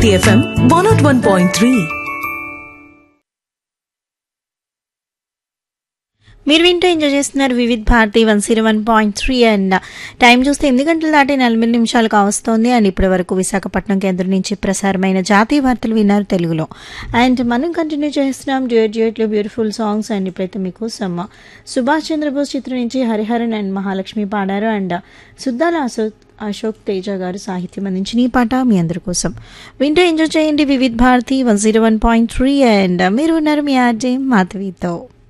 Hit FM 101.3. మీరు వింటూ enjoy చేస్తున్నారు Vividh Bharati one zero one point three and time చూస్తే ఎనిమిది గంటలు దాటి నలభై నిమిషాలు కావస్తోంది అండ్ ఇప్పటి వరకు విశాఖపట్నం కేంద్రం నుంచి ప్రసారమైన జాతీయ వార్తలు విన్నారు తెలుగులో అండ్ మనం కంటిన్యూ చేస్తున్నాం డ్యూయట్ డ్యూయట్లో బ్యూటిఫుల్ సాంగ్స్ అండ్ ఇప్పుడైతే మీకోసం సుభాష్ చంద్రబోస్ చిత్రం నుంచి హరిహరన్ అండ్ మహాలక్ష్మి పాడారు అండ్ సుద్దాల అశోక్ అశోక్ తేజ గారు సాహిత్యం అందించిన ఈ పాట మీ అందరి కోసం వింటూ ఎంజాయ్ చేయండి Vividh Bharati one zero one point three and మీరు ఉన్నారు మీ ఆర్జే మాధవితో